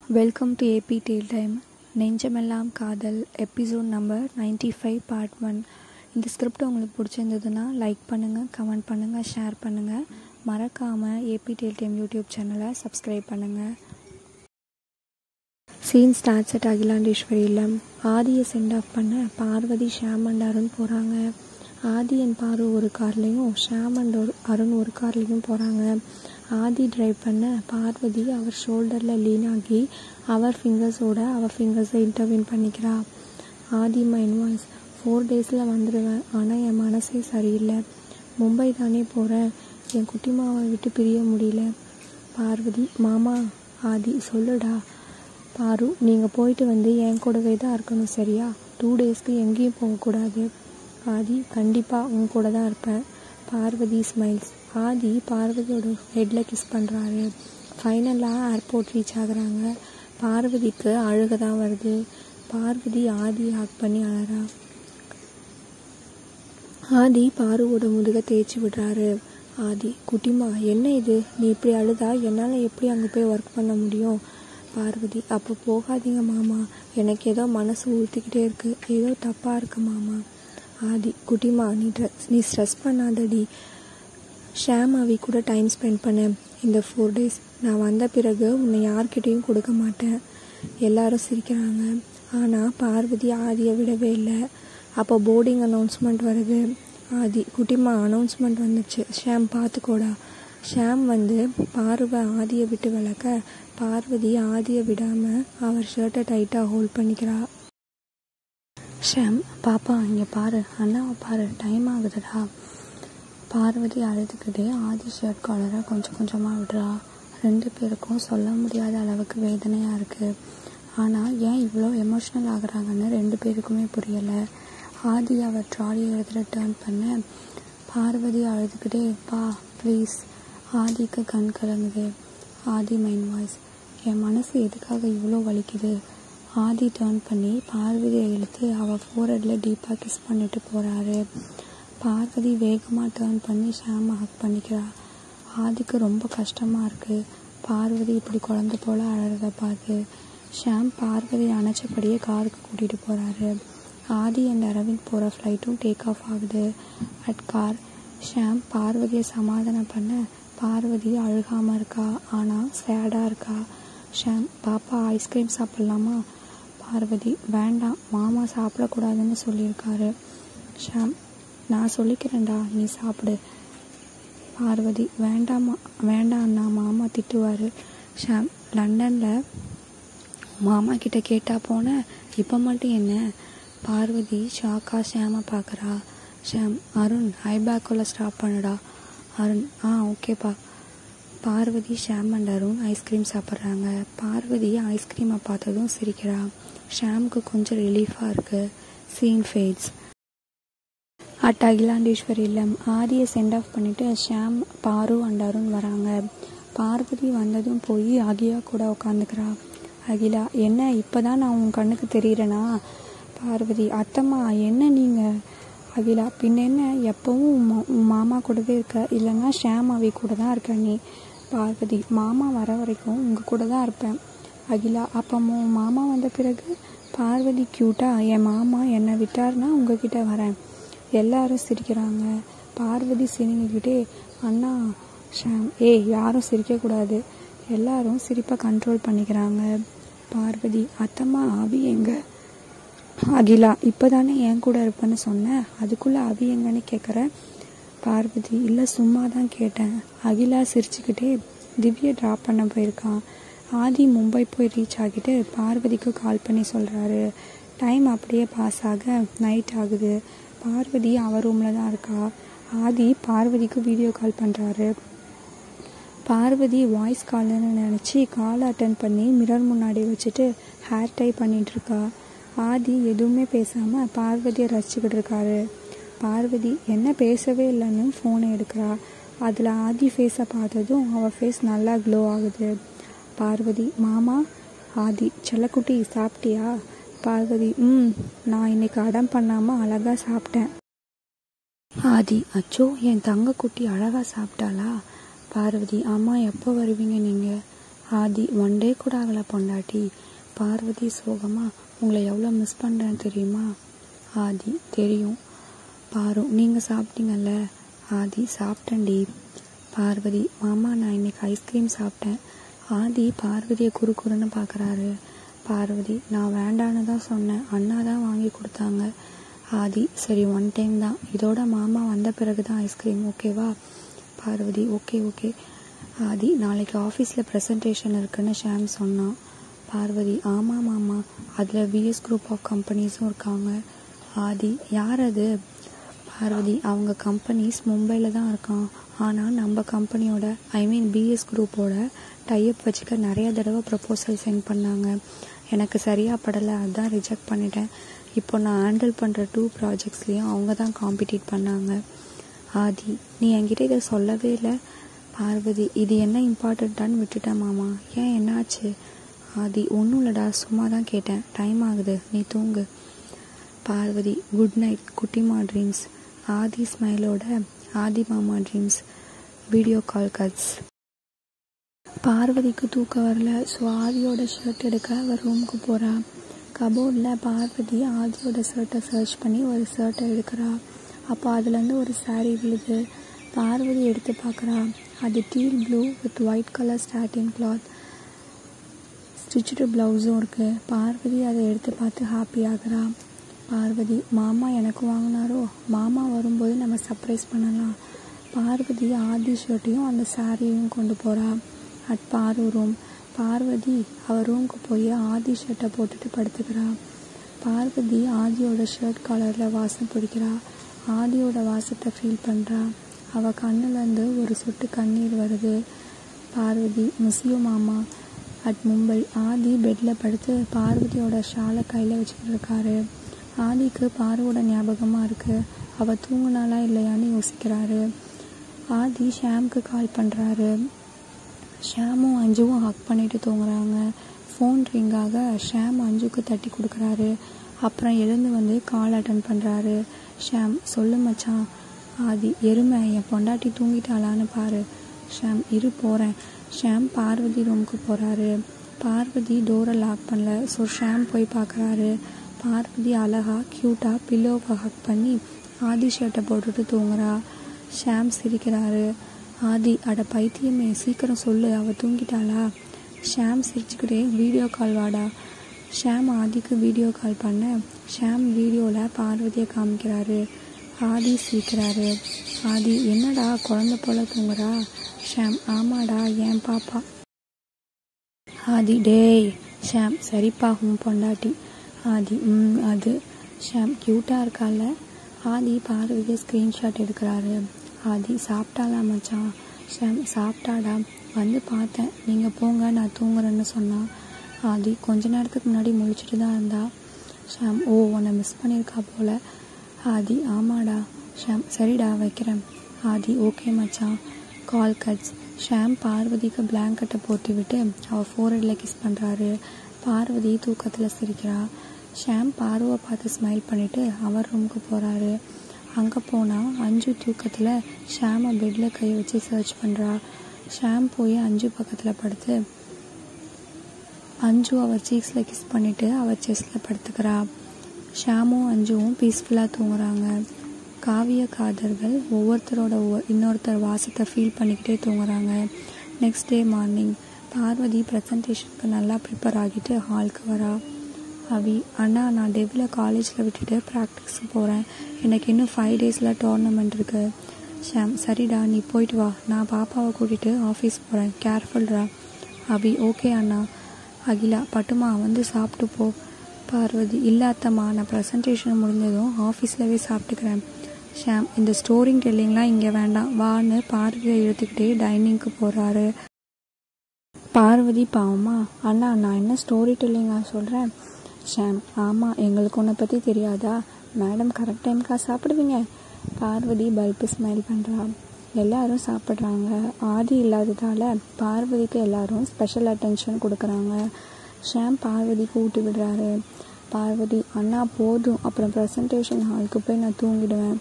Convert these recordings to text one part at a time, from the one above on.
welcome to AB tale time Nenjamellam Kadhal episode number 95 five part one இந்த script உங்களுக்கு பிடிச்சிருந்ததுன்னா like பண்ணுங்கள் கமெண்ட் பண்ணுங்கள் ஷேர் பண்ணுங்கள் மறக்காமல் ஏபி டேல் டைம் யூடியூப் சேனலை சப்ஸ்கிரைப் பண்ணுங்கள் சீன் ஸ்டார்ட்ஸ் அட் அகிலாண்டேஸ்வரி இல்லம் ஆதியை சென்ட் ஆஃப் பண்ண பார்வதி ஷாம் அண்ட் அருண் போகிறாங்க ஆதி அண்ட் பாரு ஒரு கார்லேயும் ஷாம் அண்ட் ஒரு அருண் ஒரு கார்லேயும் போகிறாங்க ஆதி டிரைவ் பண்ண பார்வதி அவர் ஷோல்டரில் லீன் ஆகி அவர் ஃபிங்கர்ஸோட அவர் ஃபிங்கர்ஸை இன்டர்வியூன் பண்ணிக்கிறா ஆதி மைண்ட் வாய்ஸ் ஃபோர் டேஸில் வந்துடுவேன் ஆனால் என் மனசே சரியில்லை மும்பை தானே போகிறேன் என் குட்டிமாவை விட்டு பிரிய முடியல பார்வதி மாமா ஆதி சொல்லுடா பாரு நீங்கள் போயிட்டு வந்து என் கூடவே தான் இருக்கணும் சரியா டூ டேஸ்க்கு எங்கேயும் போகக்கூடாது ஆதி கண்டிப்பாக உன் கூட தான் இருப்பேன் பார்வதி ஸ்மைல்ஸ் ஆதி பார்வதியோட ஹெட்டில் கிஸ் பண்ணுறாரு ஃபைனலாக ஏர்போர்ட் ரீச் ஆகுறாங்க பார்வதிக்கு அழுக தான் வருது பார்வதி ஆதி ஹாக் பண்ணி அழறா ஆதி பாருவோட முதுக தேய்ச்சி விடுறாரு ஆதி குட்டிமா என்ன இது நீ இப்படி அழுதா என்னால் எப்படி அங்கே போய் ஒர்க் பண்ண முடியும் பார்வதி அப்போ போகாதீங்க மாமா எனக்கு ஏதோ மனசு ஊற்றிக்கிட்டே இருக்கு ஏதோ தப்பாக இருக்கு மாமா ஆதி குட்டிமா நீ ட்ரெஸ் நீ ஸ்ட்ரெஸ் பண்ணாதடி ஷாம் அவி கூட டைம் ஸ்பெண்ட் பண்ணேன் இந்த ஃபோர் டேஸ் நான் வந்த பிறகு உன்னை யார்கிட்டேயும் கொடுக்க மாட்டேன் எல்லாரும் சிரிக்கிறாங்க ஆனால் பார்வதி ஆதியை விடவே இல்லை அப்போ போர்டிங் அனௌன்ஸ்மெண்ட் வருது ஆதி குட்டிமா அனௌன்ஸ்மெண்ட் வந்துச்சு ஷாம் பார்த்துக்கோடா ஷாம் வந்து பார்வை ஆதியை விட்டு விளக்க பார்வதி ஆதியை விடாமல் அவர் ஷர்ட்டை டைட்டாக ஹோல்ட் பண்ணிக்கிறா ஷாம் பாப்பா இங்கே பாரு அண்ணாவை பாரு டைம் ஆகுதுடா பார்வதி அழுதுகிட்டே ஆதி ஷர்ட் காலரை கொஞ்சம் கொஞ்சமாக விடுறா ரெண்டு பேருக்கும் சொல்ல முடியாத அளவுக்கு வேதனையாக இருக்குது ஆனால் ஏன் இவ்வளோ எமோஷ்னல் ஆகுறாங்கன்னு ரெண்டு பேருக்குமே புரியலை ஆதி அவர் ட்ராலியை எடுத்துகிட்டு டேர்ன் பண்ண பார்வதி அழுதுகிட்டே பா ப்ளீஸ் ஆதிக்கு கண் கலங்குது ஆதி மைண்ட் வாய்ஸ் என் மனசு எதுக்காக இவ்வளோ வலிக்குது ஆதி டேர்ன் பண்ணி பார்வதியை இழுத்து அவள் ஃபோர்ஹெட்டில் டீப்பாக கிஸ் பண்ணிட்டு போகிறாரு பார்வதி வேகமாக டேர்ன் பண்ணி ஷாமை ஹக் பண்ணிக்கிறா ஆதிக்கு ரொம்ப கஷ்டமாக இருக்குது பார்வதி இப்படி குழந்த போல் அழறத பார்த்து ஷாம் பார்வதி அணைச்சபடியே காருக்கு கூட்டிகிட்டு போகிறாரு ஆதி அண்ட் அரவிந்த் போகிற ஃப்ளைட்டும் டேக் ஆஃப் ஆகுது அட் கார் ஷாம் பார்வதியை சமாதானம் பண்ண பார்வதி அழுகாமல் இருக்கா ஆனால் சேடாக இருக்கா ஷாம் பாப்பா ஐஸ்கிரீம் சாப்பிட்லாமா பார்வதி வேண்டாம் மாமா சாப்பிடக்கூடாதுன்னு சொல்லியிருக்காரு ஷாம் நான் சொல்லிக்கிறேன்டா நீ சாப்பிடு பார்வதி வேண்டாமா வேண்டாம் அண்ணா மாமா திட்டுவார் ஷாம் லண்டனில் மாமா கிட்ட கேட்டா போன இப்போ மட்டும் என்ன பார்வதி ஷாக்கா ஷாமை பார்க்குறா ஷாம் அருண் ஹைபேக்குள்ளே ஸ்டாப் பண்ணுடா அருண் ஆ ஓகேப்பா பார்வதி ஷாம் அண்ட் அருண் ஐஸ்கிரீம் சாப்பிட்றாங்க பார்வதி ஐஸ்கிரீமை பார்த்ததும் சிரிக்கிறா ஷாமுக்கு கொஞ்சம் ரிலீஃபாக இருக்குது சீன் ஃபேட்ஸ் அட் அகிலாண்டேஸ்வரி இல்லம் ஆதியை சென்ட் ஆஃப் பண்ணிவிட்டு ஷாம் பாரு அண்ட் அருண் வராங்க பார்வதி வந்ததும் போய் அகிலா கூட உட்காந்துக்கிறா அகிலா என்ன இப்போ தான் நான் உன் கண்ணுக்கு தெரியுறேனா பார்வதி அத்தம்மா என்ன நீங்கள் அகிலா பின்ன என்ன எப்போவும் உன் மாமா கூடவே இருக்க இல்லைன்னா ஷாம் அவி கூட தான் இருக்க நீ பார்வதி மாமா வர வரைக்கும் உங்கள் கூட தான் இருப்பேன் அகிலா அப்போ உன் மாமா வந்த பிறகு பார்வதி க்யூட்டாக என் மாமா என்னை விட்டார்னா உங்ககிட்ட வரேன் எல்லாரும் சிரிக்கிறாங்க பார்வதி சிரிங்கிக்கிட்டே அண்ணா ஷாம் ஏய் யாரும் சிரிக்கக்கூடாது எல்லாரும் சிரிப்பை கண்ட்ரோல் பண்ணிக்கிறாங்க பார்வதி அத்தம்மா அவி எங்க அகிலா இப்போ தானே என் கூட இருப்பேன்னு சொன்னேன் அதுக்குள்ளே அவி எங்கன்னு கேட்குற பார்வதி இல்லை சும்மா தான் கேட்டேன் அகிலா சிரிச்சுக்கிட்டே திவ்யை ட்ராப் பண்ண போயிருக்கான் ஆதி மும்பை போய் ரீச் ஆகிட்டு பார்வதிக்கு கால் பண்ணி சொல்கிறாரு டைம் அப்படியே பாஸ் ஆக நைட் ஆகுது பார்வதி அவர் ரூமில் தான் இருக்கா ஆதி பார்வதிக்கு வீடியோ கால் பண்ணுறாரு பார்வதி வாய்ஸ் கால்னு நினச்சி காலை அட்டன் பண்ணி மிரர் முன்னாடி வச்சுட்டு ஹேர் டை பண்ணிகிட்ருக்கா ஆதி எதுவுமே பேசாமல் பார்வதியை ரசிச்சுக்கிட்டு இருக்காரு பார்வதி என்ன பேசவே இல்லைன்னு ஃபோனை எடுக்கிறா அதில் ஆதி ஃபேஸை பார்த்ததும் அவள் ஃபேஸ் நல்லா க்ளோ ஆகுது பார்வதி மாமா ஆதி செல்லக்குட்டி சாப்பிட்டியா பார்வதி ம் நான் இன்னைக்கு அடம் பண்ணாமல் அழகாக சாப்பிட்டேன் ஆதி அச்சோ என் தங்க குட்டி அழகாக சாப்பிட்டாளா பார்வதி அம்மா எப்போ வருவீங்க நீங்கள் ஆதி ஒன் டே கூட ஆகலை பொண்டாட்டி பார்வதி சோகமா உங்களை எவ்வளோ மிஸ் பண்ணுறேன்னு தெரியுமா ஆதி தெரியும் பாரு நீங்கள் சாப்பிட்டீங்கல்ல ஆதி சாப்பிட்டேன்டி பார்வதி மாமா நான் இன்னைக்கு ஐஸ்கிரீம் சாப்பிட்டேன் ஆதி பார்வதியை குறு குறுன்னு பார்க்குறாரு பார்வதி நான் வேண்டான்னு தான் சொன்னேன் அண்ணா தான் வாங்கி கொடுத்தாங்க ஆதி சரி ஒன் டைம் தான் இதோட மாமா வந்த பிறகு தான் ஐஸ்கிரீம் ஓகேவா பார்வதி ஓகே ஓகே ஆதி நாளைக்கு ஆஃபீஸில் ப்ரெசன்டேஷன் இருக்குன்னு ஷாம் சொன்னான் பார்வதி ஆமாம் மாமா அதில் விஎஸ் குரூப் ஆஃப் கம்பெனிஸும் இருக்காங்க ஆதி யார் அது பார்வதி அவங்க கம்பெனிஸ் மும்பையில் தான் இருக்கான் ஆனால் நம்ம கம்பெனியோட ஐ மீன் பிஎஸ் குரூப்போட டைப் வச்சுக்க நிறைய தடவை ப்ரப்போசல் சென்ட் பண்ணாங்க எனக்கு சரியாக படலை அதான் ரிஜெக்ட் பண்ணிட்டேன் இப்போ நான் ஹேண்டில் பண்ணுற டூ ப்ராஜெக்ட்ஸ்லேயும் அவங்க தான் காம்படிட் பண்ணாங்க ஆதி நீ என்கிட்ட இதை சொல்லவே இல்லை பார்வதி இது என்ன இம்பார்ட்டண்ட்டான்னு விட்டுட்டேன் மாமா ஏன் என்னாச்சு ஆதி ஒன்றும் இல்லைடா சும்மா தான் கேட்டேன் டைம் ஆகுது நீ தூங்கு பார்வதி குட் நைட் குட்டிமா ட்ரீம்ஸ் ஆதி ஸ்மைலோட ஆதி மாமா ட்ரீம்ஸ் வீடியோ கால் கட்ஸ் பார்வதிக்கு தூக்கம் வரல ஸோ ஆதியோட ஷர்ட் எடுக்க அவள் ரூமுக்கு போகிறா கபோர்டில் பார்வதி ஆதியோட ஷர்ட்டை சர்ச் பண்ணி ஒரு ஷர்ட்டை எடுக்கிறா அப்போ அதுலேருந்து ஒரு saree விழுது பார்வதி எடுத்து பார்க்குறா அது teal blue with white colour starting cloth stitched ப்ளவுஸும் இருக்குது பார்வதி அதை எடுத்து பார்த்து ஹாப்பி ஆகுறா பார்வதி மாமா எனக்கு வாங்கினாரோ மாமா வரும்போது நம்ம சர்ப்ரைஸ் பண்ணலாம் பார்வதி ஆதி ஷர்ட்டையும் அந்த சாரியும் கொண்டு போகிறா அட் பாரு ரூம் பார்வதி அவள் ரூமுக்கு போய் ஆதி ஷர்ட்டை போட்டுட்டு படுத்துக்கிறா பார்வதி ஆதியோட ஷர்ட் காலரில் வாசம் பிடிக்கிறா ஆதியோட வாசத்தை ஃபீல் பண்ணுறா அவள் கண்ணுலேருந்து ஒரு சொட்டு கண்ணீர் வருது பார்வதி மிஸ்யூ மாமா அட் மும்பை ஆதி பெட்டில் படுத்து பார்வதியோட ஷாலை கையில் வச்சுக்கிட்டு இருக்காரு ஆதிக்கு பார்வோட ஞாபகமாக இருக்குது அவள் தூங்குனாலா இல்லையான்னு யோசிக்கிறாரு ஆதி ஷாம்க்கு கால் பண்ணுறாரு ஷாமும் அஞ்சுவும் ஹக் பண்ணிட்டு தூங்குறாங்க ஃபோன் ரிங்காக ஷாம் அஞ்சுக்கு தட்டி கொடுக்குறாரு அப்புறம் எழுந்து வந்து கால் அட்டன் பண்ணுறாரு ஷாம் சொல்லு மச்சான் ஆதி எருமை என் பொண்டாட்டி தூங்கிட்டாளான்னு பாரு ஷாம் இரு போகிறேன் ஷாம் பார்வதி ரூமுக்கு போகிறாரு பார்வதி டோரை லாக் பண்ணல ஸோ ஷாம் போய் பார்க்குறாரு பார்வதி அழகா க்யூட்டாக பில்லோவை ஹக் பண்ணி ஆதி ஷர்ட்டை போட்டுட்டு தூங்குறா ஷாம் சிரிக்கிறாரு ஆதி அட பைத்தியமே சீக்கிரம் சொல்லு அவ தூங்கிட்டாளா ஷாம் சிரிச்சுக்கிட்டே வீடியோ கால் வாடா ஷாம் ஆதிக்கு வீடியோ கால் பண்ண ஷாம் வீடியோவில் பார்வதியை காமிக்கிறாரு ஆதி சிரிக்கிறாரு ஆதி என்னடா குழந்த போல தூங்குறா ஷாம் ஆமாடா என் பாப்பா ஆதி டேய் ஷாம் சரிப்பா உன் பொண்டாட்டி ஆதி ம் அது ஷாம் க்யூட்டாக இருக்கால ஆதி பார்வதியை ஸ்க்ரீன்ஷாட் எடுக்கிறாரு ஆதி சாப்பிட்டாளா மச்சான் ஷாம் சாப்பிட்டாடா வந்து பார்த்தேன் நீங்கள் போங்க நான் தூங்குறேன்னு சொன்னா ஆதி கொஞ்ச நேரத்துக்கு முன்னாடி முழிச்சிட்டு தான் இருந்தா ஷாம் ஓ உன்னை மிஸ் பண்ணியிருக்கா போல ஆதி ஆமாடா ஷாம் சரிடா வைக்கிறேன் ஆதி ஓகே மச்சான் கால் கட்ஸ் ஷாம் பார்வதிக்கு பிளாங்கெட்டை போட்டு விட்டு அவள் ஃபோர்ஹெட்டில் கிஸ் பண்ணுறாரு பார்வதி தூக்கத்தில் சிரிக்கிறா ஷாம் பார்வை பார்த்து ஸ்மைல் பண்ணிவிட்டு அவர் ரூமுக்கு போகிறாரு அங்கே போனால் அஞ்சு தூக்கத்தில் ஷாமை பெட்டில் கை வச்சு சர்ச் பண்ணுறா ஷாம் போய் அஞ்சு பக்கத்தில் படுத்து அஞ்சு அவர் சீக்ஸில் கிஸ் பண்ணிவிட்டு அவர் செஸ்டில் படுத்துக்கிறா ஷாமும் அஞ்சுவும் பீஸ்ஃபுல்லாக தூங்குறாங்க காவிய காதர்கள் ஒவ்வொருத்தரோட ஒவ்வொரு இன்னொருத்தர் வாசத்தை ஃபீல் பண்ணிக்கிட்டே தூங்குறாங்க நெக்ஸ்ட் டே மார்னிங் பார்வதி ப்ரெசன்டேஷனுக்கு நல்லா ப்ரிப்பேர் ஆகிட்டு ஹாலுக்கு வரா அவி அண்ணா நான் டெவில் காலேஜில் விட்டுட்டு ப்ராக்டிஸ்க்கு போகிறேன் எனக்கு இன்னும் ஃபைவ் டேஸில் டோர்னமெண்ட் இருக்குது ஷாம் சரிடா நீ போயிட்டு வா நான் பாப்பாவை கூட்டிகிட்டு ஆஃபீஸ் போகிறேன் கேர்ஃபுல்ரா அவி ஓகே அண்ணா அகிலா பட்டுமா வந்து சாப்பிட்டு போ பார்வதி இல்லை அத்தம்மா நான் ப்ரெசன்டேஷன் முடிஞ்சதும் ஆஃபீஸ்லவே சாப்பிட்டுக்கிறேன் ஷாம் இந்த ஸ்டோரிங் டெல்லிங்லாம் இங்கே வேண்டாம் வான்னு பார்வதியை இழுத்துக்கிட்டே டைனிங்க்கு போகிறாரு பார்வதி பாவமா அண்ணா நான் என்ன ஸ்டோரி டெல்லிங்கா சொல்கிறேன் ஷாம் ஆமாம் எங்களுக்கு உன்னை பற்றி தெரியாதா மேடம் கரெக்ட் டைம்க்கா சாப்பிடுவீங்க பார்வதி பல்பு ஸ்மைல் பண்ணுறா எல்லாரும் சாப்பிட்றாங்க ஆதி இல்லாததால் பார்வதிக்கு எல்லாரும் ஸ்பெஷல் அட்டென்ஷன் கொடுக்குறாங்க ஷாம் பார்வதிக்கு ஊட்டி விடுறாரு பார்வதி அண்ணா போதும் அப்புறம் ப்ரெசன்டேஷன் ஹாலுக்கு போய் நான் தூங்கிடுவேன்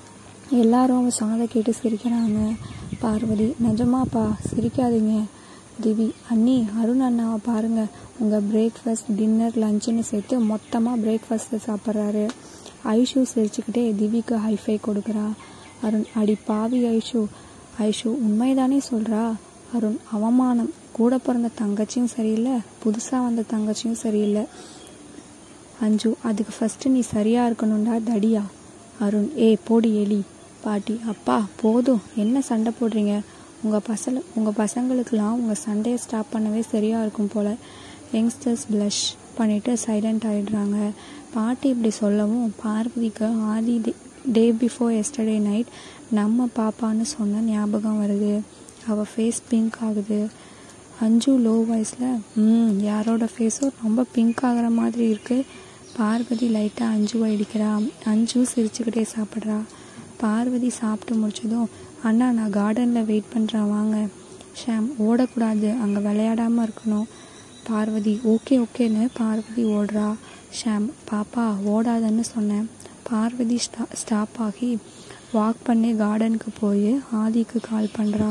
எல்லாரும் அவங்க சொன்னதை கேட்டு சிரிக்கிறாங்க பார்வதி நிஜமாப்பா சிரிக்காதீங்க திவி அண்ணி அருண் அண்ணாவை பாருங்க உங்கள் பிரேக்ஃபாஸ்ட் டின்னர் லஞ்சுன்னு சேர்த்து மொத்தமாக பிரேக்ஃபாஸ்ட்டு சாப்பிட்றாரு ஐஷு சிரிச்சுக்கிட்டே திவிக்கு ஹைஃபை கொடுக்குறா அருண் அடி பாவி ஐஷு ஐஷு உண்மைதானே சொல்கிறா அருண் அவமானம் கூட பிறந்த தங்கச்சியும் சரியில்லை புதுசாக வந்த தங்கச்சியும் சரியில்லை அஞ்சு அதுக்கு ஃபஸ்ட்டு நீ சரியாக இருக்கணும்டா தடியா அருண் ஏ போடி எலி பாட்டி அப்பா போதும் என்ன சண்டை போடுறீங்க உங்கள் பசங்க உங்கள் பசங்களுக்கெல்லாம் உங்கள் சண்டையை ஸ்டாப் பண்ணவே சரியாக இருக்கும் போல் யங்ஸ்டர்ஸ் ப்ளஷ் பண்ணிவிட்டு சைலண்ட் ஆகிடுறாங்க பாட்டி இப்படி சொல்லவும் பார்வதிக்கு Aadhi day before yesterday night நம்ம பாப்பான்னு சொன்ன ஞாபகம் வருது அவள் ஃபேஸ் பிங்க் ஆகுது அஞ்சு லோ வாய்ஸில் ம் யாரோட ஃபேஸும் ரொம்ப பிங்க் ஆகிற மாதிரி இருக்குது பார்வதி லைட்டாக அஞ்சுவை அடிக்கிறா அஞ்சு சிரிச்சுக்கிட்டே சாப்பிட்றா பார்வதி சாப்பிட்டு முடிச்சதும் அண்ணா நான் கார்டனில் வெயிட் பண்ணுறேன் வாங்க ஷாம் ஓடக்கூடாது அங்கே விளையாடாமல் இருக்கணும் பார்வதி ஓகே ஓகேன்னு பார்வதி ஓடுறா ஷாம் பாப்பா ஓடாதன்னு சொன்னேன் பார்வதி ஸ்டா ஸ்டாப் ஆகி வாக் பண்ணி கார்டனுக்கு போய் ஆதிக்கு கால் பண்ணுறா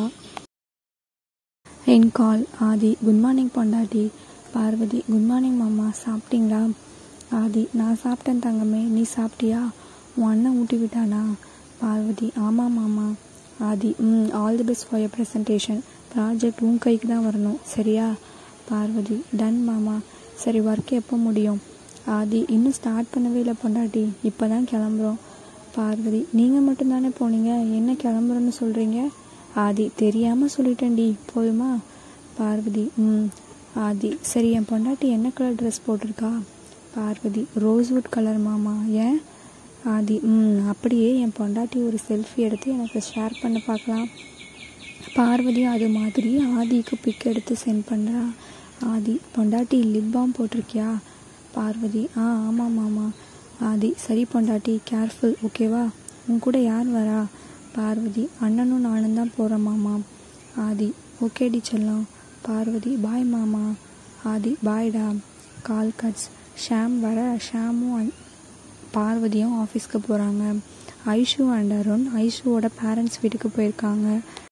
என் கால் ஆதி குட் மார்னிங் பொண்டாட்டி பார்வதி குட் மார்னிங் மாமா சாப்பிட்டீங்களா ஆதி நான் சாப்பிட்டேன் தங்கமே நீ சாப்பிட்டியா உன் அண்ணன் ஊட்டி விட்டானா பார்வதி ஆமாம் மாமா ஆதி ம் all the best for your presentation project உன் கைக்கு தான் வரணும் சரியா பார்வதி டன் மாமா சரி ஒர்க் எப்போ முடியும் ஆதி இன்னும் ஸ்டார்ட் பண்ணவே இல்லை பொண்டாட்டி இப்போ தான் கிளம்புறோம் பார்வதி நீங்கள் மட்டும்தானே போனீங்க என்ன கிளம்புறோன்னு சொல்கிறீங்க ஆதி தெரியாமல் சொல்லிட்டேன்டி போதுமா பார்வதி ம் ஆதி சரி என் பொண்டாட்டி என்ன கலர் ட்ரெஸ் போட்டிருக்கா பார்வதி ரோஸ்வுட் கலர் மாமா ஏன் ஆதி ம் அப்படியே என் பொண்டாட்டி ஒரு செல்ஃபி எடுத்து எனக்கு ஷேர் பண்ண பார்க்கலாம் பார்வதி அது மாதிரி ஆதிக்கு பிக் எடுத்து சென்ட் பண்ணுறா ஆதி பொண்டாட்டி லிப் பாம் போட்டிருக்கியா பார்வதி ஆ ஆமாம் மாமா ஆதி சரி பொண்டாட்டி கேர்ஃபுல் ஓகேவா உன் கூட யார் வரா பார்வதி அண்ணனும் நானும் தான் போகிறோம் மாமா ஆதி ஓகேடி செல்லம் பார்வதி பாய் மாமா ஆதி பாய்டா கால் கட்ஸ் ஷாம் வர ஷாமும் அண்ட் பார்வதியும் ஆஃபீஸ்க்கு போகிறாங்க ஐஷு அண்ட் அருண் ஐஷுவோட பேரண்ட்ஸ் வீட்டுக்கு போயிருக்காங்க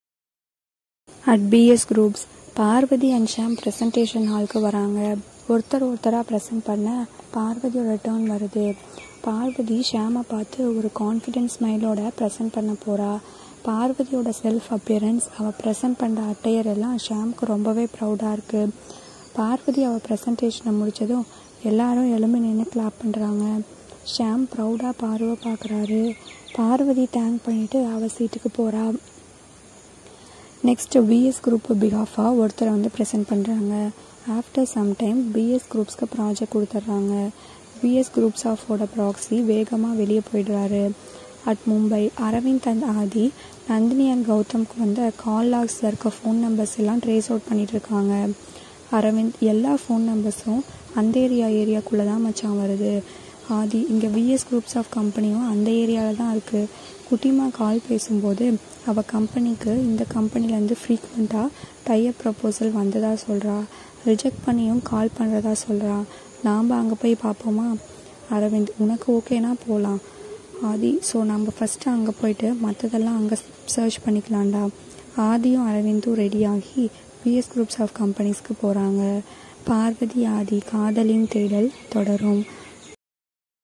at PS groups Parvathi and Sham presentation ஹாலுக்கு வராங்க ஒருத்தர் ஒருத்தராக ப்ரெசென்ட் பண்ண பார்வதியோட டேர்ன் வருது பார்வதி ஷாமை பார்த்து ஒரு கான்ஃபிடென்ஸ் ஸ்மைலோட ப்ரெசென்ட் பண்ண போகிறா பார்வதியோட செல்ஃப் அப்பியரன்ஸ் அவள் ப்ரெசென்ட் பண்ணுற அட்டையர் எல்லாம் ஷாம்க்கு ரொம்பவே ப்ரௌடாக இருக்குது பார்வதி அவள் ப்ரெசன்டேஷனை முடித்ததும் எல்லாரும் எழும்பி நின்று கிளாப் பண்ணுறாங்க ஷாம் ப்ரௌடாக பார்வை பார்க்குறாரு பார்வதி தேங்க் பண்ணிவிட்டு அவள் சீட்டுக்கு போகிறா நெக்ஸ்ட் பிஎஸ் குரூப் பிகாஃபாக ஒருத்தரை வந்து ப்ரெசென்ட் பண்ணுறாங்க ஆஃப்டர் சம் டைம் பிஎஸ் குரூப்ஸ்க்கு ப்ராஜெக்ட் கொடுத்துட்றாங்க பிஎஸ் குரூப்ஸ் ஆஃபோட ப்ராக்ஸி வேகமாக வெளியே போயிடுறாரு at Mumbai Aravind and Aadhi Nandini and கௌதம்க்கு வந்த கால் லாக்ஸில் இருக்க ஃபோன் நம்பர்ஸ் எல்லாம் ட்ரேஸ் அவுட் பண்ணிட்டு இருக்காங்க அரவிந்த் எல்லா ஃபோன் நம்பர்ஸும் அந்த ஏரியா ஏரியாக்குள்ளே தான் மச்சான் வருது ஆதி இங்கே விஎஸ் குரூப்ஸ் ஆஃப் கம்பெனியும் அந்த ஏரியாவில் தான் இருக்குது குட்டிமா கால் பேசும்போது அவள் கம்பெனிக்கு இந்த கம்பெனிலேருந்து ஃப்ரீக்வெண்ட்டாக டைப் ப்ரப்போசல் வந்ததாக சொல்கிறா ரிஜெக்ட் பண்ணியும் கால் பண்ணுறதா சொல்கிறா நாம் அங்கே போய் பார்ப்போமா அரவிந்த் உனக்கு ஓகேனா போகலாம் ஆதி ஸோ நம்ம ஃபஸ்ட்டு அங்கே போயிட்டு மற்றதெல்லாம் அங்கே சர்ச் பண்ணிக்கலாம்டா ஆதியும் அரவிந்தும் ரெடியாகி பிஎஸ் குரூப்ஸ் ஆஃப் கம்பெனிஸ்க்கு போகிறாங்க பார்வதி ஆதி காதலின் தேடல் தொடரும்